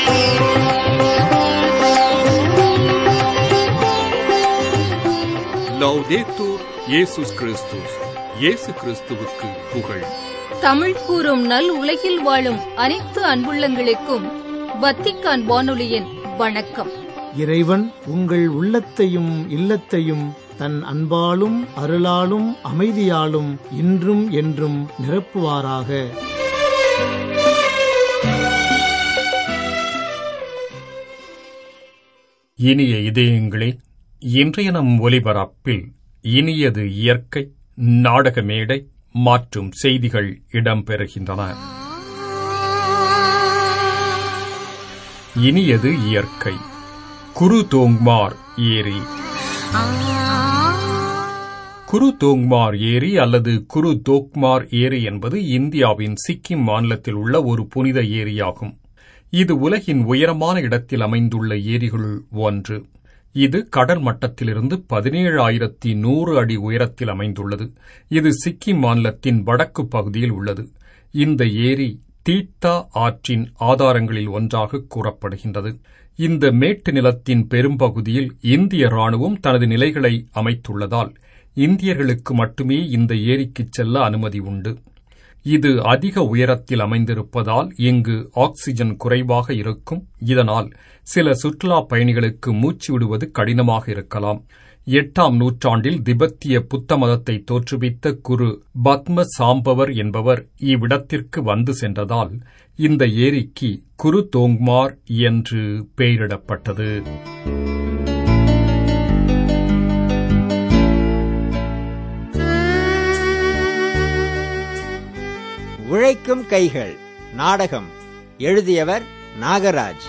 லௌதேத்தூர் இயேசுஸ் கிறிஸ்துஸ் இயேசு கிறிஸ்துவுக்கு புகழ் தமிழ் கூறும் நல் உலகில் வாழும் அனைத்து அன்புள்ளங்களுக்கும் வத்திக்கான் வானொலியின் வணக்கம் இறைவன் உங்கள் உள்ளத்தையும் இல்லத்தையும் தன் அன்பாலும் அருளாலும் அமைதியாலும் இன்றும் என்றும் நிரப்புவாராக இனிய இதயங்களே இன்றைய நம் ஒலிபரப்பில் இனியது இயற்கை நாடக மேடை மற்றும் செய்திகள் இடம்பெறுகின்றன இனியது இயற்கை குரு தோங்மார் ஏரி குரு தோங்மார் ஏரி அல்லது குரு தோக்மார் ஏரி என்பது இந்தியாவின் சிக்கிம் மாநிலத்தில் உள்ள ஒரு புனித ஏரியாகும் இது உலகின் உயரமான இடத்தில் அமைந்துள்ள ஏரிகளுள் ஒன்று இது கடல் மட்டத்திலிருந்து பதினேழாயிரத்தி நூறு அடி உயரத்தில் அமைந்துள்ளது இது சிக்கிம் மாநிலத்தின் வடக்கு பகுதியில் உள்ளது இந்த ஏரி தீட்டா ஆற்றின் ஆதாரங்களில் ஒன்றாக கூறப்படுகின்றது இந்த மேட்டு நிலத்தின் பெரும்பகுதியில் இந்திய ராணுவம் தனது நிலைகளை அமைத்துள்ளதால் இந்தியர்களுக்கு மட்டுமே இந்த ஏரிக்குச் செல்ல அனுமதி உண்டு இது அதிக உயரத்தில் அமைந்திருப்பதால் இங்கு ஆக்சிஜன் குறைவாக இருக்கும் இதனால் சில சுற்றுலா பயணிகளுக்கு மூச்சு விடுவது கடினமாக இருக்கலாம் எட்டாம் நூற்றாண்டில் திபெத்திய புத்த மதத்தை தோற்றுவித்த குரு பத்ம சாம்பவர் என்பவர் இவ்விடத்திற்கு வந்து சென்றதால் இந்த ஏரிக்கு குரு தோங்மார் என்று பெயரிடப்பட்டது உழைக்கும் கைகள் நாடகம் எழுதியவர் நாகராஜ்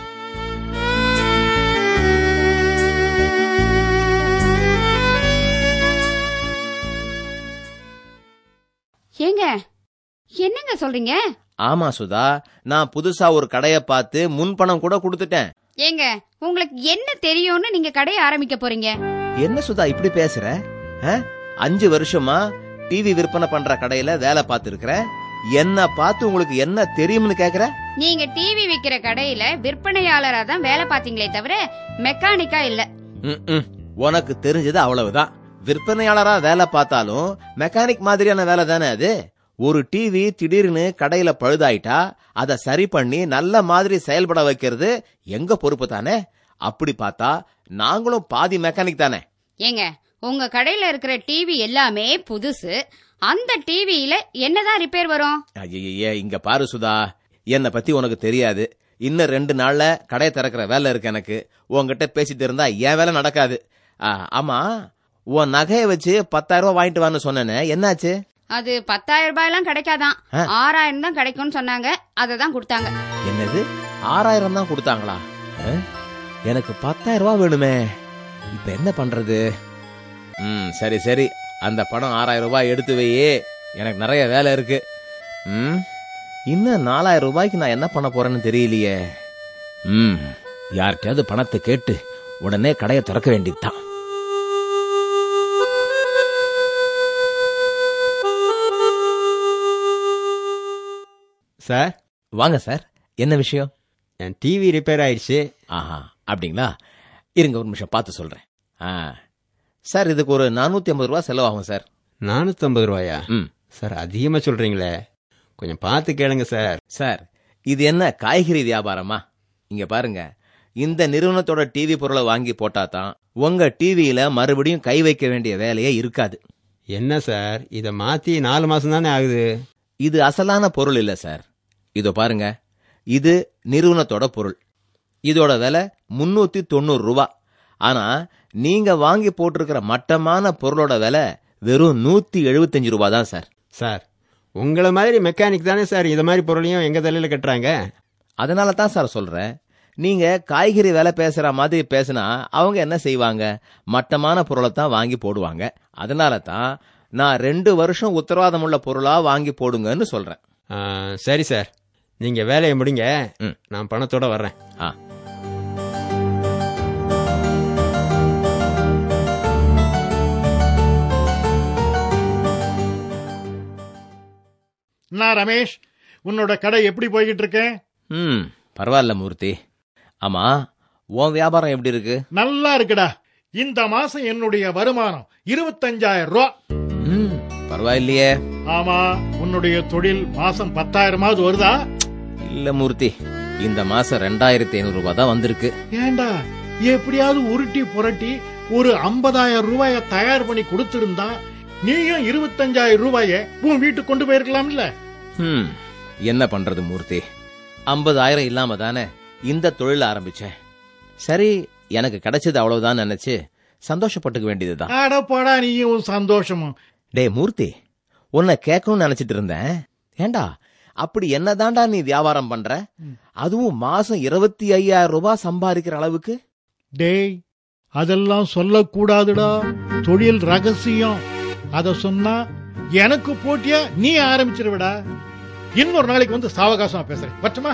ஏங்க என்னங்க சொல்றீங்க ஆமா சுதா நான் புதுசா ஒரு கடைய பார்த்து முன்பணம் கூட கொடுத்துட்டேன் ஏங்க உங்களுக்கு என்ன தெரியும்னு நீங்க கடையை ஆரம்பிக்க போறீங்க என்ன சுதா இப்படி பேசுற ஆ? அஞ்சு வருஷமா டிவி விற்பனை பண்ற கடையில வேலை பார்த்து என்ன பார்த்து உங்களுக்கு என்ன தெரியும்னு கேக்குற நீங்க டிவி விக்கிற கடையில விற்பனையாளரா தான் வேலை பாத்தீங்களே தவிர மெக்கானிக்கா இல்ல ம்ம். உனக்கு தெரிஞ்சது அவ்வளவுதான் விற்பனையாளரா வேலை பார்த்தாலும் மெக்கானிக் மாதிரியான வேலை தானே அது ஒரு டிவி திடீர்னு கடையில பழுதாயிட்டா அதை சரி பண்ணி நல்ல மாதிரி செயல்பட வைக்கிறது எங்க பொறுப்பு தானே அப்படி பார்த்தா நாங்களும் பாதி மெக்கானிக் தானே ஏங்க உங்க கடையில இருக்கிற டிவி எல்லாமே புதுசு அந்த டிவியில என்னதான் ரிப்பேர் வரும் ஐயையே இங்க பாரு சுதா என்னை பத்தி உனக்கு தெரியாது இன்னும் ரெண்டு நாள்ல கடையை திறக்கிற வேலை இருக்கு எனக்கு உன்கிட்ட பேசிட்டு இருந்தா என் வேலை நடக்காது ஆ, ஆமா உன் நகையை வச்சு பத்தாயிரம் ரூபாய் வாங்கிட்டு வான்னு சொன்னேனே என்னாச்சு அது பத்தாயிரம் ரூபாய் எல்லாம் கிடைக்காதான் ஆ. ஆறாயிரம் தான் கிடைக்கும்னு சொன்னாங்க அதை தான் கொடுத்தாங்க என்னது ஆறாயிரம் தான் கொடுத்தாங்களா ஆ? எனக்கு பத்தாயிரம் ரூபாய் வேணுமே இப்ப என்ன பண்றது ம் சரி சரி அந்த பணம் ஆறாயிரம் ரூபாய் எடுத்து வையே எனக்கு நிறைய வேலை இருக்கு ம் இன்னும் நாலாயிரம் ரூபாய்க்கு நான் என்ன பண்ண போறேன்னு தெரியலையே ம் யார்கிட்டயாவது பணத்தை கேட்டு உடனே கடையை திறக்க வேண்டியதுதான் சார் வாங்க சார் என்ன விஷயம் என் டிவி ரிப்பேர் ஆயிடுச்சு ஆஹா அப்படிங்களா இருங்க ஒரு நிமிஷம் பார்த்து சொல்றேன் ஆ சார் இதுக்கு ஒரு நானூத்தி ஐம்பது ரூபா செலவாகும் சார் நானூத்தம்பது ரூபாயா ம் சார் அதிகமா சொல்றீங்களே கொஞ்சம் பார்த்து கேளுங்க சார் சார் இது என்ன காய்கறி வியாபாரமா இங்க பாருங்க இந்த நிறுவனத்தோட டிவி பொருளை வாங்கி போட்டா தான் உங்க டிவியில மறுபடியும் கை வைக்க வேண்டிய வேலையே இருக்காது என்ன சார் இதை மாத்தி நாலு மாசம் தானே ஆகுது இது அசலான பொருள் இல்ல சார் இதோ பாருங்க இது நிறுவனத்தோட பொருள் இதோட விலை முன்னூத்தி தொண்ணூறு ரூபா ஆனா நீங்க வாங்கி போட்டிருக்கிற மட்டமான பொருளோட விலை வெறும் நூத்தி எழுபத்தஞ்சு ரூபா தான் சார் சார் உங்களை மாதிரி மெக்கானிக் தானே சார் இதை மாதிரி பொருளையும் எங்க தலையில கட்டுறாங்க அதனால தான் சார் சொல்றேன் நீங்க காய்கறி விலை பேசுற மாதிரி பேசினா அவங்க என்ன செய்வாங்க மட்டமான பொருளை தான் வாங்கி போடுவாங்க அதனால தான் நான் ரெண்டு வருஷம் உத்தரவாதம் உள்ள பொருளா வாங்கி போடுங்கன்னு சொல்றேன் ஆ, சரி சார் நீங்க வேலையை முடிங்க ம். நான் பணத்தோட வர்றேன் ஆ என்ன ரமேஷ் உன்னோட கடை எப்படி போய்கிட்டு இருக்கு ம் பரவாயில்ல மூர்த்தி ஆமா உன் வியாபாரம் எப்படி இருக்கு நல்லா இருக்குடா இந்த மாசம் என்னுடைய வருமானம் இருபத்தஞ்சாயிரம் ரூபா ம், பரவாயில்லையே ஆமா உன்னுடைய தொழில் மாசம் பத்தாயிரமாவது வருதா இல்ல மூர்த்தி இந்த மாசம் ரெண்டாயிரத்தி ஐநூறு ரூபாய் தான் வந்திருக்கு ஏண்டா எப்படியாவது உருட்டி புரட்டி ஒரு ஐம்பதாயிரம் ரூபாய தயார் பண்ணி கொடுத்திருந்தா நீயும் இருபத்தஞ்சாயிரம் ரூபாய உன் வீட்டுக்கு கொண்டு போயிருக்கலாம்ல ஹம், என்ன பண்றது மூர்த்தி ஐம்பதாயிரம் இல்லாம தானே இந்த தொழில் ஆரம்பிச்சேன் சரி எனக்கு கிடைச்சது அவ்வளவுதான் நினைச்சு சந்தோஷப்பட்டுக்க வேண்டியதுதான் ஆட போடா நீயும் உன் சந்தோஷமும் டேய் மூர்த்தி உன்னை கேட்கணும்னு நினைச்சிட்டு இருந்தேன் ஏண்டா அப்படி என்னதான்டா நீ வியாபாரம் பண்ற அதுவும் மாசம் இருபத்தி ஐயாயிரம் ரூபாய் சம்பாதிக்கிற அளவுக்கு டேய் அதெல்லாம் சொல்லக்கூடாதுடா தொழில் ரகசியம் அத சொன்னா எனக்கு போட்டியா நீ ஆரம்பிச்சிருவிடா இன்னொரு நாளைக்கு வந்து சாவகாசமா பேசுறேன் பட்டுமா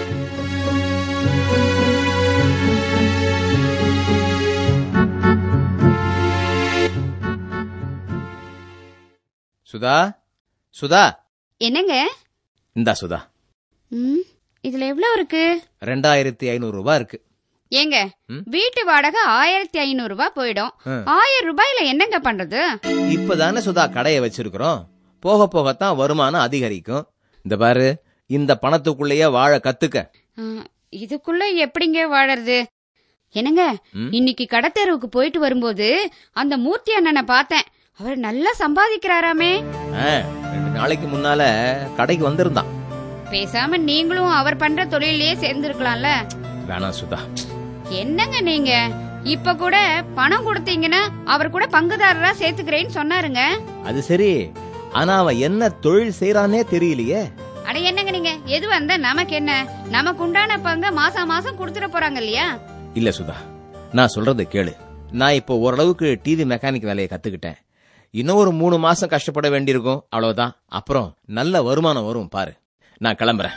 சுதா சுதா என்னங்க இந்தா சுதா ம், இதுல எவ்வளவு இருக்கு ரெண்டாயிரத்தி ஐநூறு ரூபாய் இருக்கு ஏங்க ம்? வீட்டு வாடகை ஆயிரத்தி ஐநூறு ரூபாய் போயிடும் ம். ஆயிரம் ரூபாயில என்னங்க பண்றது இப்பதானே சுதா கடையை வச்சிருக்கிறோம் போக போகத்தான் வருமானம் அதிகரிக்கும் இந்த பாரு இந்த பணத்துக்குள்ளேயே வாழ கத்துக்க ஆ, இதுக்குள்ள எப்படிங்க வாழறது என்னங்க ம்? இன்னைக்கு கடத்தெருவுக்கு போயிட்டு வரும்போது அந்த மூர்த்தி அண்ணனை பார்த்தேன் அவர் நல்லா சம்பாதிக்கிறாராமே ஆ, ரெண்டு நாளைக்கு முன்னால கடைக்கு வந்திருந்தான் பேசாம நீங்களும் அவர் பண்ற தொழிலையே சேர்ந்திருக்கலாம்ல வேணாம் சுதா என்னங்க நீங்க இப்ப கூட பணம் கொடுத்தீங்கன்னா அவர் கூட பங்குதாரரா சேர்த்துக்கிறேன்னு சொன்னாருங்க அது சரி ஆனா அவன் என்ன தொழில் செய்யறானே தெரியலையே அட என்னங்க நீங்க எது வந்தா நமக்கு என்ன நமக்கு உண்டான பங்க மாசம் மாசம் கொடுத்துட போறாங்க இல்லையா இல்ல சுதா நான் சொல்றத கேளு நான் இப்போ ஓரளவுக்கு டிவி மெக்கானிக் வேலையை கத்துக்கிட்டேன் இன்னும் ஒரு மூணு மாசம் கஷ்டப்பட வேண்டியிருக்கும் அவ்வளவுதான் அப்புறம் நல்ல வருமானம் வரும் பாரு நான் கிளம்புறேன்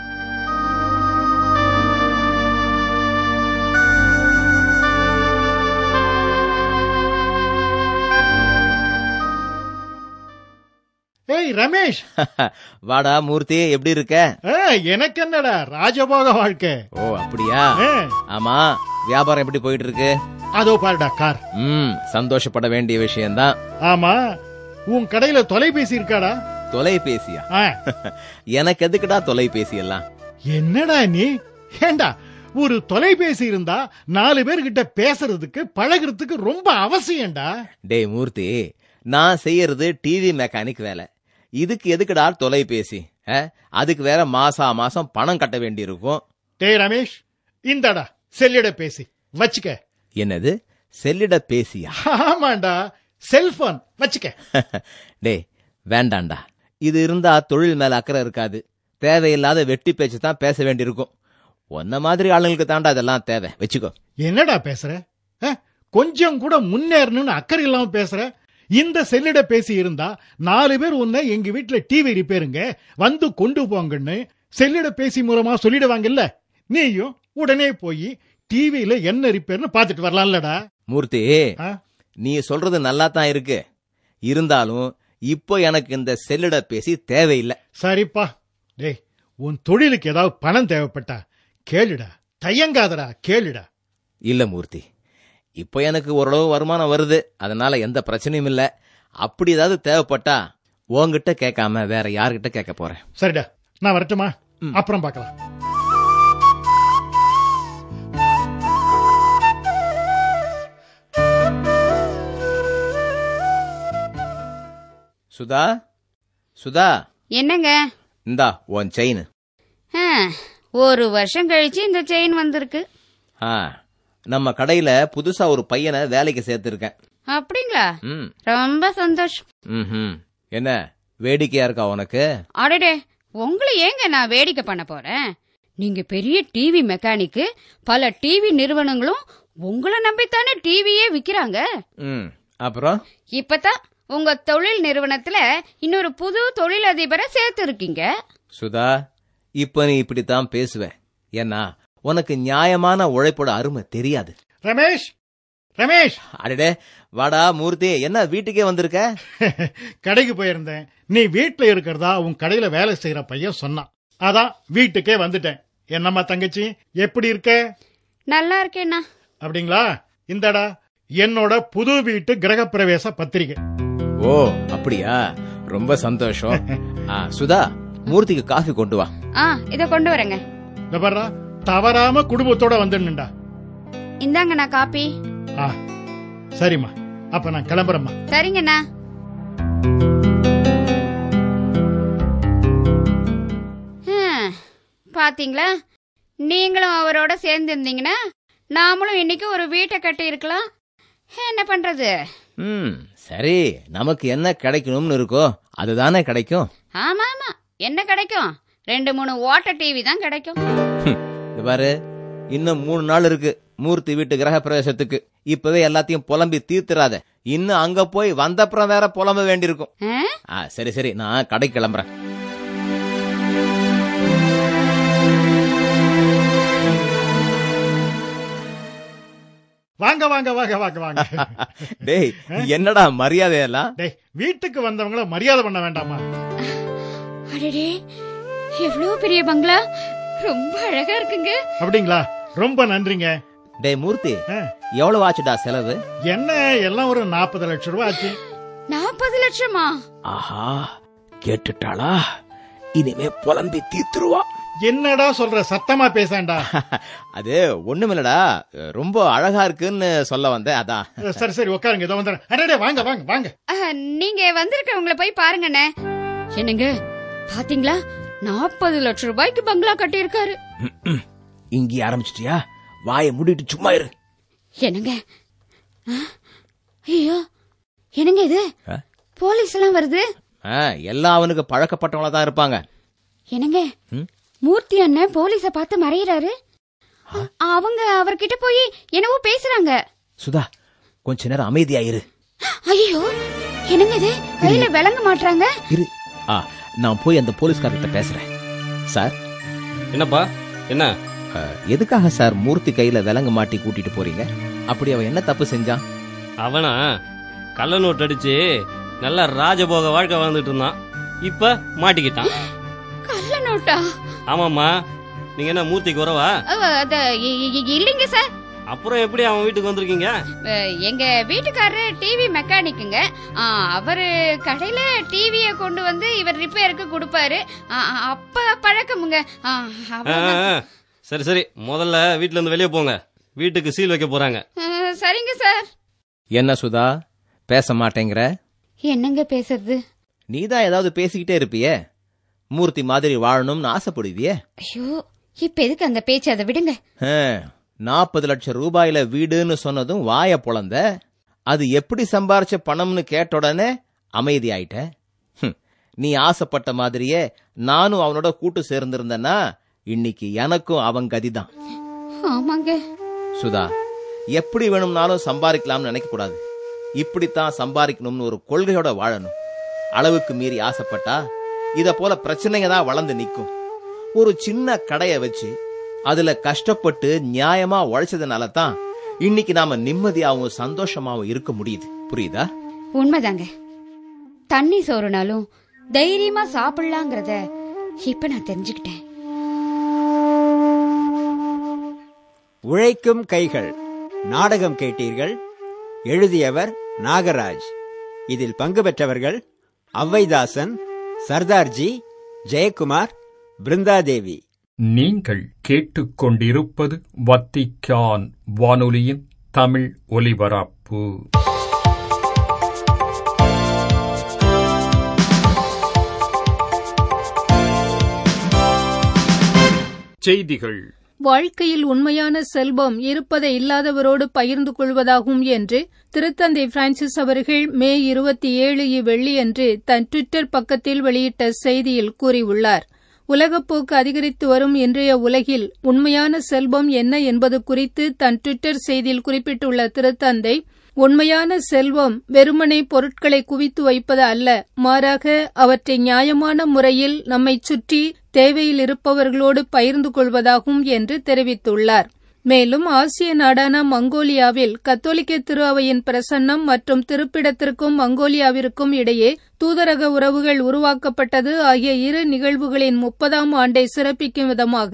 ஏய் ரமேஷ் வாடா மூர்த்தி எப்படி இருக்க ஆ, எனக்கு என்னடா ராஜபோக வாழ்க்கை ஓ அப்படியா ஆ, ஆமா வியாபாரம் எப்படி போயிட்டு இருக்கு அதோ பாருடா கார் ம் சந்தோஷப்பட வேண்டிய விஷயம்தான் ஆமா உன் கடையில தொலைபேசி இருக்காடா தொலைபேசியா ஆ, எனக்கு எதுக்குடா தொலைபேசி எல்லாம் என்னடா நீ ஏண்டா ஒரு தொலைபேசி இருந்தா நாலு பேர்கிட்ட பேசுறதுக்கு பழகுறதுக்கு ரொம்ப அவசியம்டா டேய் மூர்த்தி நான் செய்யறது டிவி மெக்கானிக் வேலை இதுக்கு எதுக்குடா தொலைபேசி ஆ? அதுக்கு வேற மாசா மாசம் பணம் கட்ட வேண்டியிருக்கும் டேய் ரமேஷ் இந்தாடா செல்லிட பேசி வச்சுக்க என்னது செல்லிட பேசியா ஆமாண்டா செல்போன் வச்சுக்க டேய் வேண்டாண்டா இது இருந்தா தொழில் மேல அக்கறை இருக்காது தேவையில்லாத வெட்டி பேச்சு தான் பேச வேண்டியிருக்கும் உன்ன மாதிரி ஆளுங்களுக்கு தாண்டா இதெல்லாம் தேவை வச்சுக்கோ என்னடா பேசுற ஆ? கொஞ்சம் கூட முன்னேறணும்னு அக்கறை இல்லாம பேசுற இந்த செல்லிட பேசி இருந்தா நாலு பேர் உன்னை எங்க வீட்டுல டிவி ரிப்பேருங்க வந்து கொண்டு போங்கன்னு செல்லிட பேசி மூலமா சொல்லிடுவாங்கல்ல நீயும் உடனே போய் டிவியில என்ன ரிப்பேர்னு பாத்துட்டு வரலாம்லடா மூர்த்தி ஆ? நீ சொல்றது நல்லா தான் இருக்கு இருந்தாலும் இப்போ எனக்கு இந்த செல்லிட பேசி தேவையில்லை சரிப்பா டேய் உன் தொழிலுக்கு ஏதாவது பணம் தேவைப்பட்டா கேளுடா தயங்காதடா கேளுடா இல்ல மூர்த்தி இப்போ எனக்கு ஓரளவு வருமானம் வருது அதனால எந்த பிரச்சனையும் இல்ல அப்படி ஏதாவது தேவைப்பட்டா உன்கிட்ட கேட்காம வேற யார்கிட்ட கேட்க போறேன் சரிடா நான் வரட்டுமா அப்புறம் பார்க்கலாம் சுதா சுதா என்னங்க இந்தா உன் செயின் ஆ, ஒரு வருஷம் கழிச்சு இந்த செயின் வந்திருக்கு ஆ நம்ம கடையில புதுசா ஒரு பையனை வேலைக்கு சேர்த்திருக்கேன் அப்படிங்களா ம் ரொம்ப சந்தோஷம் ம்ஹும். என்ன வேடிக்கையா இருக்கா உனக்கு அடடே உங்களை ஏங்க நான் வேடிக்கை பண்ண போறேன் நீங்க பெரிய டிவி மெக்கானிக்கு பல டிவி நிறுவனங்களும் உங்களை நம்பித்தானே டிவியே விக்கிறாங்க ம் அப்புறம் இப்பதான் உங்க தொழில் நிறுவனத்துல இன்னொரு புது தொழிலதிபரை சேர்த்து இருக்கீங்க சுதா இப்ப நீ இப்படித்தான் பேசுவ ஏன்னா உனக்கு நியாயமான உழைப்போட அருமை தெரியாது ரமேஷ் ரமேஷ் அடடே வாடா மூர்த்தி என்ன வீட்டுக்கே வந்திருக்க கடைக்கு போயிருந்தேன் நீ வீட்ல இருக்கிறதா உன் கடையில வேலை செய்யற பையன் சொன்னான் அதான் வீட்டுக்கே வந்துட்டேன் என்னம்மா தங்கச்சி எப்படி இருக்க நல்லா இருக்கேண்ணா அப்படிங்களா இந்தடா என்னோட புது வீட்டு கிரகப்பிரவேச பத்திரிகை ஓ அப்படியா ரொம்ப சந்தோஷம் ஆ, சுதா மூர்த்திக்கு காஃபி கொண்டு வா ஆ இத கொண்டு வரேங்க இந்த பாருடா தவறாம குடும்பத்தோட வந்துடணும்டா இந்தாங்கண்ணா காப்பி ஆ சரிம்மா அப்ப நான் கிளம்புறேம்மா சரிங்கண்ணா ஹம், பாத்தீங்களா நீங்களும் அவரோட சேர்ந்து இருந்தீங்கன்னா நாமளும் இன்னைக்கு ஒரு வீட்டை கட்டி இருக்கலாம் என்ன பண்றது ம் சரி நமக்கு என்ன கிடைக்கணும்னு இருக்கோ அதுதானே கிடைக்கும் ஆமா ஆமா என்ன கிடைக்கும் ரெண்டு மூணு ஓட்ட டிவி தான் கிடைக்கும் இது பாரு இன்னும் மூணு நாள் இருக்கு மூர்த்தி வீட்டு கிரக பிரவேசத்துக்கு இப்பவே எல்லாத்தையும் புலம்பி தீர்த்துறாத இன்னும் அங்க போய் வந்தப்புறம் வேற புலம்ப வேண்டியிருக்கும் ஆ? ஆ சரி சரி நான் கடைக்கு கிளம்புறேன் வாங்க வாங்க வாங்க வாங்க வாங்க டேய் என்னடா மரியாதை எல்லாம் டேய் வீட்டுக்கு வந்தவங்கள மரியாதை பண்ண வேண்டாமா அடடே எவ்வளவு பெரிய பங்களா ரொம்ப அழகா இருக்குங்க அப்படிங்களா ரொம்ப நன்றிங்க டேய் மூர்த்தி ஆ, எவ்வளவு ஆச்சுடா செலவு என்ன எல்லாம் ஒரு நாற்பது லட்சம் ரூபாய் ஆச்சு நாற்பது லட்சமா ஆஹா கேட்டுட்டாளா இனிமே புலம்பி தீர்த்துருவா என்னடா சொல்ற சத்தமா பேசாண்டா அது ஒண்ணுமில்லடா ரொம்ப அழகா இருக்குன்னு சொல்ல வந்தேன் அதான் சரி சரி உட்காருங்க இதோ வந்துடுறேன் அடடே வாங்க வாங்க வாங்க ஆ, நீங்க வந்திருக்கவங்கள போய் பாருங்கண்ணே என்னங்க பாத்தீங்களா நாற்பது லட்சம் ரூபாய்க்கு பங்களா கட்டியிருக்காரு இங்கே ஆரம்பிச்சிட்டியா வாயை மூடிட்டு சும்மா இரு என்னங்க ஆ? ஐயோ என்னங்க இது ஆ? போலீஸ் எல்லாம் வருது ஆ, எல்லாம் அவனுக்கு பழக்கப்பட்டவங்களா தான் இருப்பாங்க என்னங்க ம்? மூர்த்தி அண்ணன் போலீஸ பார்த்து மறையிறாரு அவங்க அவர்கிட்ட போய் என்னவோ பேசுறாங்க சுதா கொஞ்ச நேரம் அமைதியா இரு ஐயோ என்னங்க இது கையில விளங்க மாட்றாங்க இரு ஆ நான் போய் அந்த போலீஸ்காரர்கிட்ட பேசுறேன் சார் என்னப்பா என்ன ஆ, எதுக்காக சார் மூர்த்தி கையில விலங்கு மாட்டி கூட்டிட்டு போறீங்க அப்படி அவன் என்ன தப்பு செஞ்சான் அவனா கள்ள நோட்டு அடிச்சு நல்ல ராஜபோக வாழ்க்கை வாழ்ந்துட்டு இருந்தான் இப்ப மாட்டிக்கிட்டான் கள்ள நோட்டா ஆமாம்மா நீங்க என்ன மூர்த்திக்கு உறவா அவ, அத இ- இ- இ- இல்லைங்க சார் அப்புறம் எப்படி அவன் வீட்டுக்கு வந்திருக்கீங்க அஹ், எங்க வீட்டுக்காரரு டிவி மெக்கானிக்குங்க ஆ, அவரு கடையில டிவிய கொண்டு வந்து இவர் ரிப்பேருக்கு கொடுப்பாரு ஆ, ஆ, அப்ப பழக்கமுங்க ஆ, ஆ, அவ்வளவுதான். ஆ, சரி சரி முதல்ல வீட்ல இருந்து வெளியே போங்க வீட்டுக்கு சீல் வைக்க போறாங்க அஹ், சரிங்க சார் என்ன சுதா பேச மாட்டேங்கிற என்னங்க பேசுறது நீதான் ஏதாவது பேசிக்கிட்டே இருப்பியே மூர்த்தி மாதிரி வாழணும்னு ஆசைப்படுவியே ஐயோ இப்ப எதுக்கு அந்த பேச்சு அதை விடுங்க நாற்பது லட்சம் ரூபாயில வீடுன்னு சொன்னதும் வாய பொளந்த அது எப்படி சம்பாரிச்ச பணம்னு கேட்ட உடனே அமைதி ஆயிட்ட ஹம், நீ ஆசைப்பட்ட மாதிரியே நானும் அவனோட கூட்டு சேர்ந்திருந்தேன்னா இன்னைக்கு எனக்கும் அவன் கதிதான் ஆமாங்க சுதா எப்படி வேணும்னாலும் சம்பாதிக்கலாம்னு நினைக்க கூடாது இப்படித்தான் சம்பாதிக்கணும்னு ஒரு கொள்கையோட வாழணும் அளவுக்கு மீறி ஆசைப்பட்டா இத போல பிரச்சனைங்க தான் வளர்ந்து நிக்கும் ஒரு சின்ன கடைய வச்சு அதுல கஷ்டப்பட்டு நியாயமா உழைச்சதுனால தான் இன்னைக்கு நாம நிம்மதியாவும் சந்தோஷமாவும் இருக்க முடியுது புரியுதா உண்மைதாங்க தண்ணி சோறுனாலும் தைரியமா சாப்பிடலாங்கிறத இப்ப நான் தெரிஞ்சுக்கிட்டேன் உழைக்கும் கைகள் நாடகம் கேட்டீர்கள் எழுதியவர் நாகராஜ் இதில் பங்கு பெற்றவர்கள் ஔவைதாசன் சர்தார்ஜி ஜெயக்குமார் பிருந்தாதேவி நீங்கள் கேட்டுக்கொண்டிருப்பது வத்திக்கான் வானொலியின் தமிழ் ஒலிபரப்பு செய்திகள் வாழ்க்கையில் உண்மையான செல்வம் இருப்பதை இல்லாதவரோடு பகிர்ந்து கொள்வதாகும் என்று திருத்தந்தை பிரான்சிஸ் அவர்கள் மே இருபத்தி ஏழு இவ்வெள்ளியன்று தன் டுவிட்டர் பக்கத்தில் வெளியிட்ட செய்தியில் கூறியுள்ளார் உலகப்போக்கு அதிகரித்து வரும் இன்றைய உலகில் உண்மையான செல்வம் என்ன என்பது குறித்து தன் டுவிட்டர் செய்தியில் குறிப்பிட்டுள்ள திருத்தந்தை உண்மையான செல்வம் வெறுமனே பொருட்களை குவித்து வைப்பது அல்ல மாறாக அவற்றை நியாயமான முறையில் நம்மைச் சுற்றி தேவையில் இருப்பவர்களோடு பகிர்ந்து கொள்வதாகும் என்று தெரிவித்துள்ளார் மேலும் ஆசிய நாடான மங்கோலியாவில் கத்தோலிக்க திரு அவையின் பிரசன்னம் மற்றும் திருப்பிடத்திற்கும் மங்கோலியாவிற்கும் இடையே தூதரக உறவுகள் உருவாக்கப்பட்டது ஆகிய இரு நிகழ்வுகளின் முப்பதாம் ஆண்டை சிறப்பிக்கும் விதமாக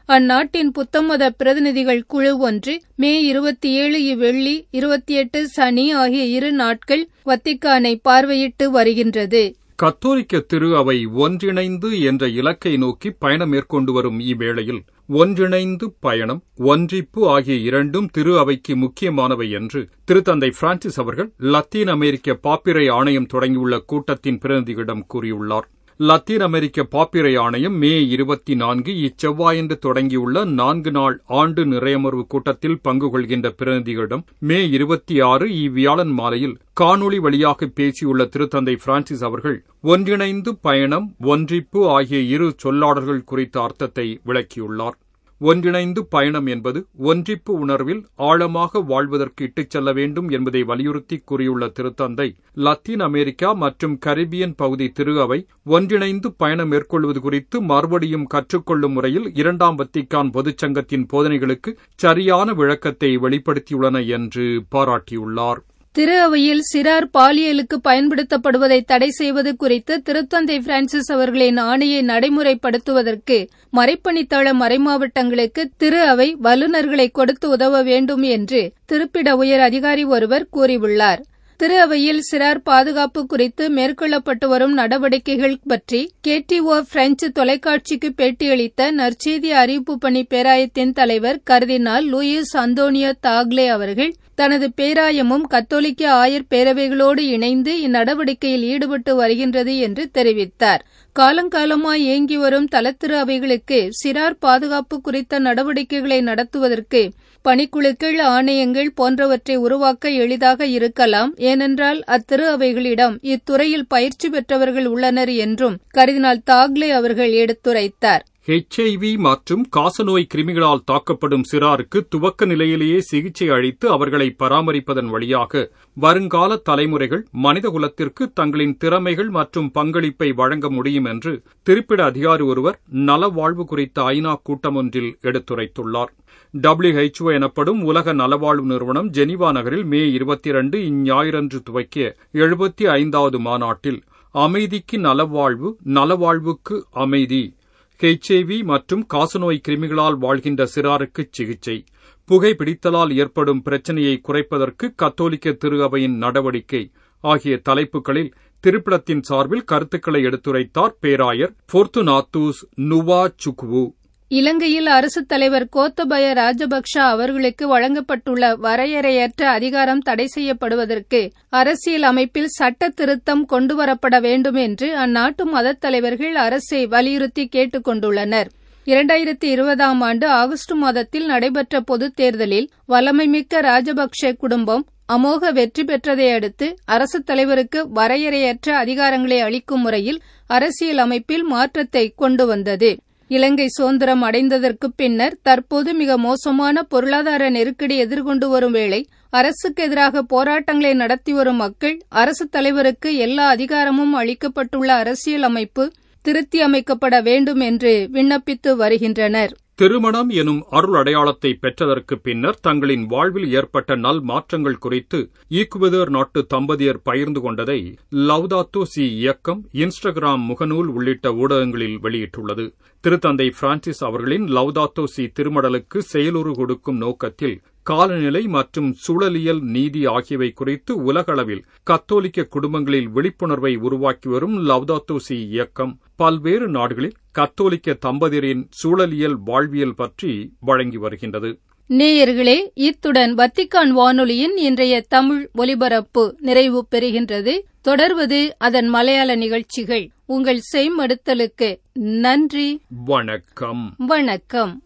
அந்நாட்டின் புத்தமத பிரதிநிதிகள் குழு ஒன்று மே இருபத்தி ஏழு இவ்வெள்ளி இருபத்தி எட்டு சனி ஆகிய இரு நாட்கள் வத்திக்கானை பார்வையிட்டு வருகின்றது கத்தோலிக்க திரு அவை ஒன்றிணைந்து என்ற இலக்கை நோக்கி பயணம் மேற்கொண்டு வரும் இவ்வேளையில் ஒன்றிணைந்து பயணம் ஒன்றிப்பு ஆகிய இரண்டும் திரு அவைக்கு முக்கியமானவை என்று திருத்தந்தை பிரான்சிஸ் அவர்கள் லத்தீன் அமெரிக்க பாப்பிரை ஆணையம் தொடங்கியுள்ள கூட்டத்தின் பிரதிநிதிகளிடம் கூறியுள்ளார் லத்தீன் அமெரிக்க பாப்பிரை ஆணையம் மே இருபத்தி நான்கு இச்செவ்வாயன்று தொடங்கியுள்ள நான்கு நாள் ஆண்டு நிறையமர்வு கூட்டத்தில் பங்கு கொள்கின்ற பிரதிநிதிகளிடம் மே இருபத்தி ஆறு இவ்வியாழன் மாலையில் காணொளி வழியாக பேசியுள்ள திருத்தந்தை பிரான்சிஸ் அவர்கள் ஒன்றிணைந்து பயணம் ஒன்றிப்பு ஆகிய இரு சொல்லாடல்கள் குறித்த அர்த்தத்தை விளக்கியுள்ளார் ஒன்றிணைந்து பயணம் என்பது ஒன்றிப்பு உணர்வில் ஆழமாக வாழ்வதற்கு இட்டுச் செல்ல வேண்டும் என்பதை வலியுறுத்தி கூறியுள்ள திருத்தந்தை லத்தீன் அமெரிக்கா மற்றும் கரிபியன் பகுதி திரு அவை ஒன்றிணைந்து பயணம் மேற்கொள்வது குறித்து மறுபடியும் கற்றுக்கொள்ளும் முறையில் இரண்டாம் வத்திக்கான் பொதுச்சங்கத்தின் போதனைகளுக்கு சரியான விளக்கத்தை வெளிப்படுத்தியுள்ளன என்று பாராட்டியுள்ளார் திரு அவையில் சிறார் பாலியலுக்கு பயன்படுத்தப்படுவதை தடை செய்வது குறித்து திருத்தந்தை பிரான்சிஸ் அவர்களின் ஆணையை நடைமுறைப்படுத்துவதற்கு மறைப்பணித்தள மறைமாவட்டங்களுக்கு திரு அவை வல்லுநர்களை கொடுத்து உதவ வேண்டும் என்று திருப்பிட உயர் அதிகாரி ஒருவர் கூறியுள்ளார் திரு அவையில் சிறார் பாதுகாப்பு குறித்து மேற்கொள்ளப்பட்டு வரும் நடவடிக்கைகள் பற்றி கேடிஓ பிரெஞ்சு தொலைக்காட்சிக்கு பேட்டியளித்த நற்செய்தி அறிவிப்பு பணி பேராயத்தின் தலைவர் கர்தினால் லூயிஸ் அந்தோனியோ தாக்லே அவர்கள் தனது பேராயமும் கத்தோலிக்க ஆயர் பேரவைகளோடு இணைந்து இந்நடவடிக்கையில் ஈடுபட்டு வருகின்றது என்று தெரிவித்தார் காலங்காலமாய் இயங்கி வரும் தலத்திரு அவைகளுக்கு சிறார் பாதுகாப்பு குறித்த நடவடிக்கைகளை நடத்துவதற்கு பணிக்குழுக்கள் ஆணையங்கள் போன்றவற்றை உருவாக்க எளிதாக இருக்கலாம் ஏனென்றால் அத்திரு அவைகளிடம் இத்துறையில் பயிற்சி பெற்றவர்கள் உள்ளனர் என்றும் கருதினால் தாக்லே அவர்கள் எடுத்துரைத்தார் ஹெச்ஐவி மற்றும் காசநோய் கிருமிகளால் தாக்கப்படும் சிறாருக்கு துவக்க நிலையிலேயே சிகிச்சை அளித்து அவர்களை பராமரிப்பதன் வழியாக வருங்கால தலைமுறைகள் மனிதகுலத்திற்கு தங்களின் திறமைகள் மற்றும் பங்களிப்பை வழங்க முடியும் என்று திருப்பிட அதிகாரி ஒருவர் நலவாழ்வு குறித்த ஐநா கூட்டம் ஒன்றில் எடுத்துரைத்துள்ளார் டபிள்யூஹெச்ஓ எனப்படும் உலக நலவாழ்வு நிறுவனம் ஜெனீவா நகரில் மே இருபத்தி இரண்டு இஞ்ஞாயிறன்று துவக்கிய எழுபத்தி ஐந்தாவது மாநாட்டில் அமைதிக்கு நலவாழ்வு நலவாழ்வுக்கு அமைதி ஹெச்ஐவி மற்றும் காசநோய் கிருமிகளால் வாழ்கின்ற சிறாருக்கு சிகிச்சை புகைப்பிடித்தலால் ஏற்படும் பிரச்சினையை குறைப்பதற்கு கத்தோலிக்க திரு அவையின் நடவடிக்கை ஆகிய தலைப்புகளில் திருப்பிடத்தின் சார்பில் கருத்துக்களை எடுத்துரைத்தார் பேராயர் பொர்த்துநாத்தூஸ் நுவா சுக்வு இலங்கையில் அரசுத் தலைவர் கோத்தபய ராஜபக்ஷ அவர்களுக்கு வழங்கப்பட்டுள்ள வரையறையற்ற அதிகாரம் தடை செய்யப்படுவதற்கு அரசியல் அமைப்பில் சட்ட திருத்தம் கொண்டுவரப்பட வேண்டும் என்று அந்நாட்டு மதத் தலைவர்கள் அரசை வலியுறுத்தி கேட்டுக் கொண்டுள்ளனர் இரண்டாயிரத்தி இருபதாம் ஆண்டு ஆகஸ்ட் மாதத்தில் நடைபெற்ற பொதுத் தேர்தலில் வல்லமைமிக்க ராஜபக்ஷ குடும்பம் அமோக வெற்றி பெற்றதை அடுத்து அரசுத் தலைவருக்கு வரையறையற்ற அதிகாரங்களை அளிக்கும் முறையில் அரசியல் அமைப்பில் மாற்றத்தை கொண்டு வந்தது இலங்கை சுதந்திரம் அடைந்ததற்கு பின்னர் தற்போது மிக மோசமான பொருளாதார நெருக்கடி எதிர்கொண்டு வரும் வேளை அரசுக்கு எதிராக போராட்டங்களை நடத்தி வரும் மக்கள் அரசுத் தலைவருக்கு எல்லா அதிகாரமும் அளிக்கப்பட்டுள்ள அரசியல் அமைப்பு திருத்தி அமைக்கப்பட வேண்டும் என்று விண்ணப்பித்து வருகின்றனர் திருமணம் எனும் அருள் அடையாளத்தை பெற்றதற்கு பின்னர் தங்களின் வாழ்வில் ஏற்பட்ட நல் மாற்றங்கள் குறித்து ஈக்குவதர் நாட்டு தம்பதியர் பகிர்ந்து கொண்டதை லவ்தாத்தோ சி இயக்கம் இன்ஸ்டாகிராம் முகநூல் உள்ளிட்ட ஊடகங்களில் வெளியிட்டுள்ளது திருத்தந்தை பிரான்சிஸ் அவர்களின் லவ்தாத்தோ சி திருமடலுக்கு செயலுறு கொடுக்கும் நோக்கத்தில் காலநிலை மற்றும் சூழலியல் நீதி ஆகியவை குறித்து உலகளவில் கத்தோலிக்க குடும்பங்களில் விழிப்புணர்வை உருவாக்கி வரும் லவ்தாத்தோசி இயக்கம் பல்வேறு நாடுகளில் கத்தோலிக்க தம்பதியரின் சூழலியல் வாழ்வியல் பற்றி வழங்கி வருகின்றது நேயர்களே இத்துடன் வத்திக்கான் வானொலியின் இன்றைய தமிழ் ஒலிபரப்பு நிறைவு பெறுகின்றது தொடர்வது அதன் மலையாள நிகழ்ச்சிகள் உங்கள் செய்மடுத்தலுக்கு நன்றி வணக்கம் வணக்கம்